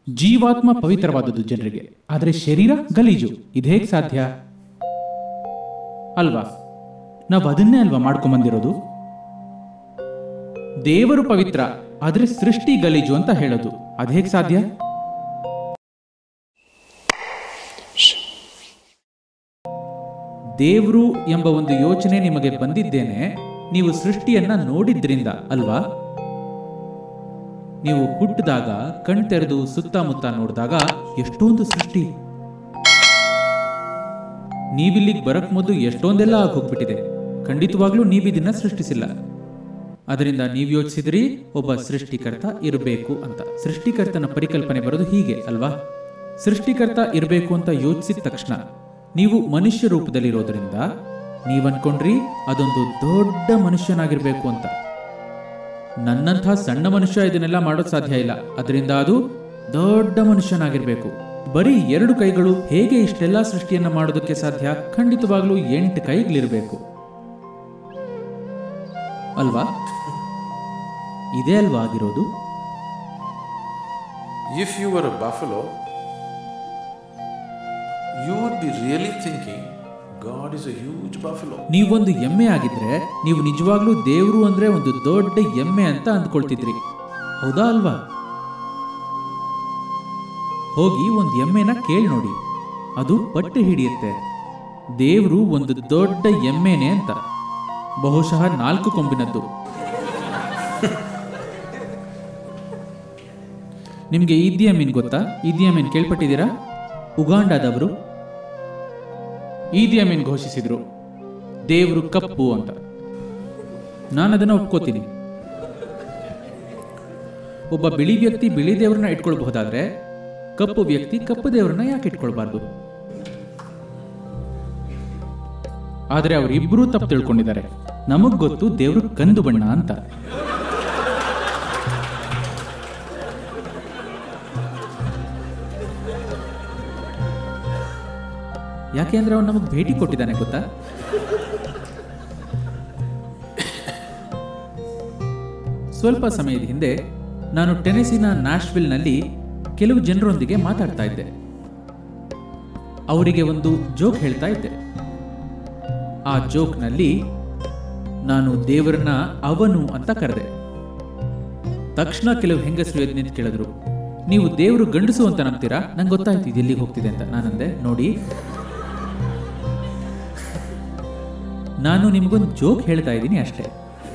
ಜೀವಾತ್ಮ ಪವಿತ್ರವಾದದ್ದು ಜನರಿಗೆ ಆದರೆ ಶರೀರ ಗಲೀಜು ಇದು ಹೇಗೆ ಸಾಧ್ಯ ಅಲ್ವಾ ನಾವು ಅದನ್ನೇ ಅಲ್ವಾ ಮಾಡ್ಕೊಂಬಂದಿರೋದು ದೇವರು ಪವಿತ್ರ ಆದರೆ ಸೃಷ್ಟಿ ಗಲೀಜು ಅಂತ ಹೇಳೋದು ಅದು ಹೇಗೆ ಸಾಧ್ಯ ದೇವರು ಎಂಬ ಒಂದು ಯೋಚನೆ ನಿಮಗೆ ಬಂದಿದ್ದೇನೆ ನೀವು ಸೃಷ್ಟಿಯನ್ನ ನೋಡಿದ್ರಿಂದ ಅಲ್ವಾ ನೀವು ಹುಟ್ಟಿದಾಗ ಕಣ್ ತೆರೆದು ಸುತ್ತಮುತ್ತ ನೋಡಿದಾಗ ಎಷ್ಟೊಂದು ಸೃಷ್ಟಿ ನೀವಿಲ್ಲಿಗೆ ಬರಕ್ ಮೊದಲು ಎಷ್ಟೊಂದೆಲ್ಲ ಆಗಿ ಹೋಗ್ಬಿಟ್ಟಿದೆ ಖಂಡಿತವಾಗ್ಲೂ ನೀವಿದನ್ನ ಸೃಷ್ಟಿಸಿಲ್ಲ ಅದರಿಂದ ನೀವು ಯೋಚಿಸಿದ್ರಿ ಒಬ್ಬ ಸೃಷ್ಟಿಕರ್ತ ಇರಬೇಕು ಅಂತ ಸೃಷ್ಟಿಕರ್ತನ ಪರಿಕಲ್ಪನೆ ಬರೋದು ಹೀಗೆ ಅಲ್ವಾ ಸೃಷ್ಟಿಕರ್ತ ಇರಬೇಕು ಅಂತ ಯೋಚಿಸಿದ ತಕ್ಷಣ ನೀವು ಮನುಷ್ಯ ರೂಪದಲ್ಲಿರೋದ್ರಿಂದ ನೀವು ಅನ್ಕೊಂಡ್ರಿ ಅದೊಂದು ದೊಡ್ಡ ಮನುಷ್ಯನಾಗಿರ್ಬೇಕು ಅಂತ ನನ್ನಂಥ ಸಣ್ಣ ಮನುಷ್ಯ ಇದನ್ನೆಲ್ಲ ಮಾಡೋದು ಸಾಧ್ಯ ಇಲ್ಲ ಅದರಿಂದ ಅದು ದೊಡ್ಡ ಮನುಷ್ಯನಾಗಿರ್ಬೇಕು ಬರೀ ಎರಡು ಕೈಗಳು ಹೇಗೆ ಇಷ್ಟೆಲ್ಲ ಸೃಷ್ಟಿಯನ್ನ ಮಾಡೋದಕ್ಕೆ ಸಾಧ್ಯ ಖಂಡಿತವಾಗ್ಲೂ ಎಂಟು ಕೈಗಳಿರ್ಬೇಕು ಅಲ್ವಾ ಇದೇ ಅಲ್ವಾ ಆಗಿರೋದು If you were a buffalo, you would be really thinking, God is a huge buffalo. ನೀವೊಂದು ಎಮ್ಮೆ ಆಗಿದ್ರೆ ನೀವು ನಿಜವಾಗ್ಲೂ ದೇವರು ಅಂದ್ರೆ ಒಂದು ದೊಡ್ಡ ಎಮ್ಮೆ ಅಂತ ಅಂದ್ಕೊಳ್ತಿದ್ರಿ ಹೌದಾ ಅಲ್ವಾ ಹೋಗಿ ಒಂದು ಎಮ್ಮೆನ ಕೇಳಿ ನೋಡಿ ಅದು ಪಟ್ಟು ಹಿಡಿಯುತ್ತೆ ದೇವರು ಒಂದು ದೊಡ್ಡ ಎಮ್ಮೆನೆ ಅಂತ ಬಹುಶಃ ನಾಲ್ಕು ಕೊಂಬಿನದ್ದು ನಿಮಗೆ ಈದಿ ಅಮೀನ್ ಗೊತ್ತಾ ಈದಿ ಅಮೀನ್ ಕೇಳ್ಪಟ್ಟಿದ್ದೀರಾ ಉಗಾಂಡಾದವರು ಈದಿ ಅಮೀನ್ ಘೋಷಿಸಿದ್ರು ದೇವರು ಕಪ್ಪು ಅಂತ ನಾನು ಅದನ್ನ ಒಪ್ಕೋತೀನಿ ಒಬ್ಬ ಬಿಳಿ ವ್ಯಕ್ತಿ ಬಿಳಿ ದೇವರನ್ನ ಇಟ್ಕೊಳ್ಬಹುದಾದ್ರೆ ಕಪ್ಪು ವ್ಯಕ್ತಿ ಕಪ್ಪು ದೇವರನ್ನ ಯಾಕೆ ಇಟ್ಕೊಳ್ಬಾರ್ದು ಆದ್ರೆ ಅವರಿಬ್ಬರೂ ತಪ್ಪು ತಿಳ್ಕೊಂಡಿದ್ದಾರೆ ನಮಗ್ ಗೊತ್ತು ದೇವರು ಕಂದು ಬಣ್ಣ ಅಂತ ಯಾಕೆ ಅಂದ್ರೆ ಅವನು ನಮಗೆ ಭೇಟಿ ಕೊಟ್ಟಿದ್ದಾನೆ ಗೊತ್ತಾ ಸ್ವಲ್ಪ ಸಮಯದ ಹಿಂದೆ ನಾನು ಟೆನೆಸಿನ ನ್ಯಾಶ್ವಿಲ್ನಲ್ಲಿ ಕೆಲವು ಜನರೊಂದಿಗೆ ಮಾತಾಡ್ತಾ ಇದ್ದೆ ಅವರಿಗೆ ಒಂದು ಜೋಕ್ ಹೇಳ್ತಾ ಇದ್ದೆ ಆ ಜೋಕ್ನಲ್ಲಿ ನಾನು ದೇವರನ್ನ ಅವನು ಅಂತ ಕರೆದೆ ತಕ್ಷಣ ಕೆಲವು ಹೆಂಗಸರು ಎದ್ದು ನಿಂತು ಕೇಳಿದ್ರು ನೀವು ದೇವರು ಗಂಡಸು ಅಂತ ನಂಬ್ತೀರಾ ನಂಗೆ ಗೊತ್ತಾಯ್ತು ಇದು ಎಲ್ಲಿಗೆ ಹೋಗ್ತಿದೆ ಅಂತ ನಾನಂದೆ ನೋಡಿ ನಾನು ನಿಮಗೊಂದು ಜೋಕ್ ಹೇಳ್ತಾ ಇದ್ದೀನಿ ಅಷ್ಟೇ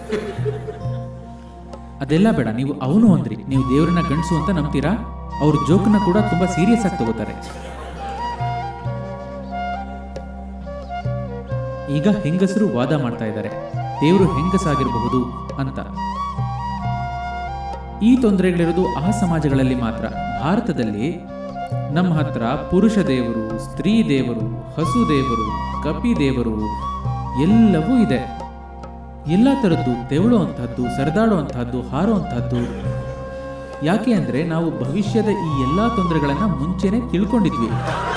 ಅದೆಲ್ಲ ಬೇಡ ನೀವು ಅವನು ಅಂದ್ರಿ ನೀವು ದೇವರನ್ನ ಗಂಡಸು ಅಂತ ನಂಬ್ತೀರಾ ಅವ್ರ ಜೋಕ್ನ ಕೂಡ ತುಂಬಾ ಸೀರಿಯಸ್ ಆಗಿ ತಗೋತಾರೆ ಈಗ ಹೆಂಗಸರು ವಾದ ಮಾಡ್ತಾ ಇದ್ದಾರೆ ದೇವರು ಹೆಂಗಸಾಗಿರಬಹುದು ಅಂತ ಈ ತೊಂದರೆಗಳಿರೋದು ಆ ಸಮಾಜಗಳಲ್ಲಿ ಮಾತ್ರ ಭಾರತದಲ್ಲಿ ನಮ್ಮ ಹತ್ರ ಪುರುಷ ದೇವರು ಸ್ತ್ರೀ ದೇವರು ಹಸು ದೇವರು ಕಪಿ ದೇವರು ಎಲ್ಲವೂ ಇದೆ ಎಲ್ಲ ಥರದ್ದು ತೆವಳುವಂತಹದ್ದು ಸರದಾಡುವಂತಹದ್ದು ಹಾರುವಂತಹದ್ದು ಯಾಕೆ ಅಂದ್ರೆ ನಾವು ಭವಿಷ್ಯದ ಈ ಎಲ್ಲಾ ತೊಂದರೆಗಳನ್ನ ಮುಂಚೆನೆ ತಿಳ್ಕೊಂಡಿದ್ವಿ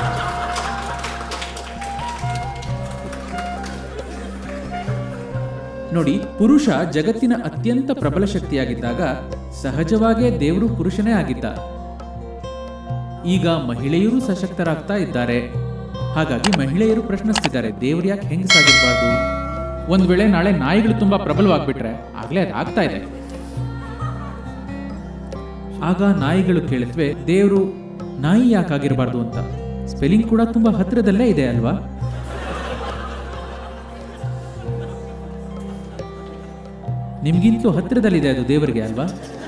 ನೋಡಿ ಪುರುಷ ಜಗತ್ತಿನ ಅತ್ಯಂತ ಪ್ರಬಲ ಶಕ್ತಿಯಾಗಿದ್ದಾಗ ಸಹಜವಾಗೇ ದೇವರು ಪುರುಷನೇ ಆಗಿದ್ದ ಈಗ ಮಹಿಳೆಯರು ಸಶಕ್ತರಾಗ್ತಾ ಇದ್ದಾರೆ ಹಾಗಾಗಿ ಮಹಿಳೆಯರು ಪ್ರಶ್ನಿಸ್ತಿದ್ದಾರೆ ದೇವ್ರು ಯಾಕೆ ಹೆಂಗಸಾಗಿರ್ಬಾರ್ದು ಒಂದ್ ವೇಳೆ ನಾಳೆ ನಾಯಿಗಳು ತುಂಬಾ ಪ್ರಬಲವಾಗ್ಬಿಟ್ರೆ ಆಗ್ಲೇ ಅದಾಗ್ತಾ ಇದೆ ಆಗ ನಾಯಿಗಳು ಕೇಳುತ್ತವೆ ದೇವರು ನಾಯಿ ಯಾಕಾಗಿರಬಾರ್ದು ಅಂತ ಸ್ಪೆಲ್ಲಿಂಗ್ ಕೂಡ ತುಂಬಾ ಹತ್ರದಲ್ಲೇ ಇದೆ ಅಲ್ವಾ ನಿಮ್ಗಿಂತಲೂ ಹತ್ರದಲ್ಲಿದೆ ಅದು ದೇವರಿಗೆ ಅಲ್ವಾ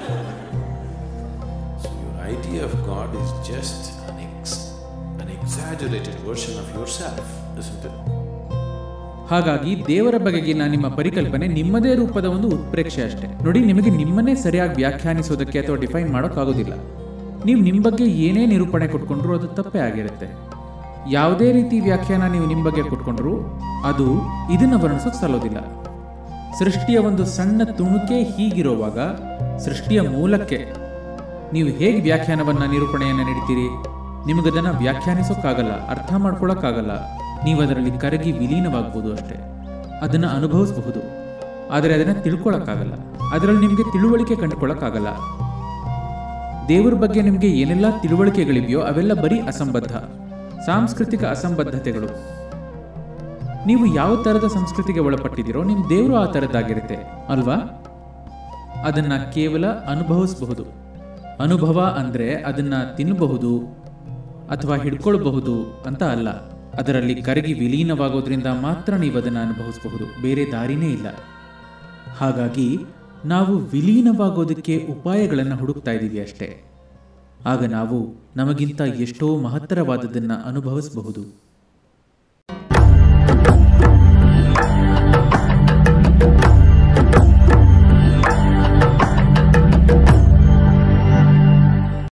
So your idea of God is just an, ex- an exaggerated version of yourself, isn't it? ಹಾಗಾಗಿ ದೇವರ ಬಗೆಗಿನ ನಿಮ್ಮ ಪರಿಕಲ್ಪನೆ ನಿಮ್ಮದೇ ರೂಪದ ಒಂದು ಉತ್ಪ್ರೇಕ್ಷೆ ಅಷ್ಟೇ ನೋಡಿ ನಿಮಗೆ ನಿಮ್ಮನ್ನೇ ಸರಿಯಾಗಿ ವ್ಯಾಖ್ಯಾನಿಸೋದಕ್ಕೆ ಅಥವಾ ಡಿಫೈನ್ ಮಾಡೋಕ್ಕಾಗೋದಿಲ್ಲ ನೀವು ನಿಮ್ಮ ಬಗ್ಗೆ ಏನೇ ನಿರೂಪಣೆ ಕೊಟ್ಕೊಂಡ್ರು ಅದು ತಪ್ಪೇ ಆಗಿರುತ್ತೆ ಯಾವುದೇ ರೀತಿ ವ್ಯಾಖ್ಯಾನ ನೀವು ನಿಮ್ಮ ಬಗ್ಗೆ ಕೊಟ್ಕೊಂಡ್ರು ಅದು ಇದನ್ನು ವರ್ಣಿಸೋಕೆ ಸಲ್ಲೋದಿಲ್ಲ ಸೃಷ್ಟಿಯ ಒಂದು ಸಣ್ಣ ತುಣುಕೆ ಹೀಗಿರುವಾಗ ಸೃಷ್ಟಿಯ ಮೂಲಕ್ಕೆ ನೀವು ಹೇಗೆ ವ್ಯಾಖ್ಯಾನವನ್ನ ನಿರೂಪಣೆಯನ್ನ ನೀಡ್ತೀರಿ ನಿಮಗದನ್ನ ವ್ಯಾಖ್ಯಾನಿಸೋಕ್ಕಾಗಲ್ಲ ಅರ್ಥ ಮಾಡ್ಕೊಳಕ್ಕಾಗಲ್ಲ ನೀವು ಅದರಲ್ಲಿ ಕರಗಿ ವಿಲೀನವಾಗಬಹುದು ಅಷ್ಟೇ ಅದನ್ನ ಅನುಭವಿಸಬಹುದು ಆದರೆ ಅದನ್ನ ತಿಳ್ಕೊಳಕ್ಕಾಗಲ್ಲ ಅದರಲ್ಲಿ ನಿಮಗೆ ತಿಳುವಳಿಕೆ ಕಂಡುಕೊಳ್ಳಕ್ಕಾಗಲ್ಲ ದೇವರ ಬಗ್ಗೆ ನಿಮಗೆ ಏನೆಲ್ಲ ತಿಳುವಳಿಕೆಗಳಿವೆಯೋ ಅವೆಲ್ಲ ಬರೀ ಅಸಂಬದ್ಧ ಸಾಂಸ್ಕೃತಿಕ ಅಸಂಬದ್ಧತೆಗಳು ನೀವು ಯಾವ ಥರದ ಸಂಸ್ಕೃತಿಗೆ ಒಳಪಟ್ಟಿದ್ದೀರೋ ನಿಮ್ಮ ದೇವರು ಆ ಥರದ್ದಾಗಿರುತ್ತೆ ಅಲ್ವಾ ಅದನ್ನ ಕೇವಲ ಅನುಭವಿಸಬಹುದು ಅನುಭವ ಅಂದ್ರೆ ಅದನ್ನ ತಿನ್ನಬಹುದು ಅಥವಾ ಹಿಡ್ಕೊಳ್ಬಹುದು ಅಂತ ಅಲ್ಲ ಅದರಲ್ಲಿ ಕರಗಿ ವಿಲೀನವಾಗೋದ್ರಿಂದ ಮಾತ್ರ ನೀವು ಅದನ್ನು ಅನುಭವಿಸಬಹುದು ಬೇರೆ ದಾರಿನೇ ಇಲ್ಲ ಹಾಗಾಗಿ ನಾವು ವಿಲೀನವಾಗೋದಕ್ಕೆ ಉಪಾಯಗಳನ್ನು ಹುಡುಕ್ತಾ ಇದ್ದೀವಿ ಅಷ್ಟೇ ಆಗ ನಾವು ನಮಗಿಂತ ಎಷ್ಟೋ ಮಹತ್ತರವಾದದ್ದನ್ನು ಅನುಭವಿಸಬಹುದು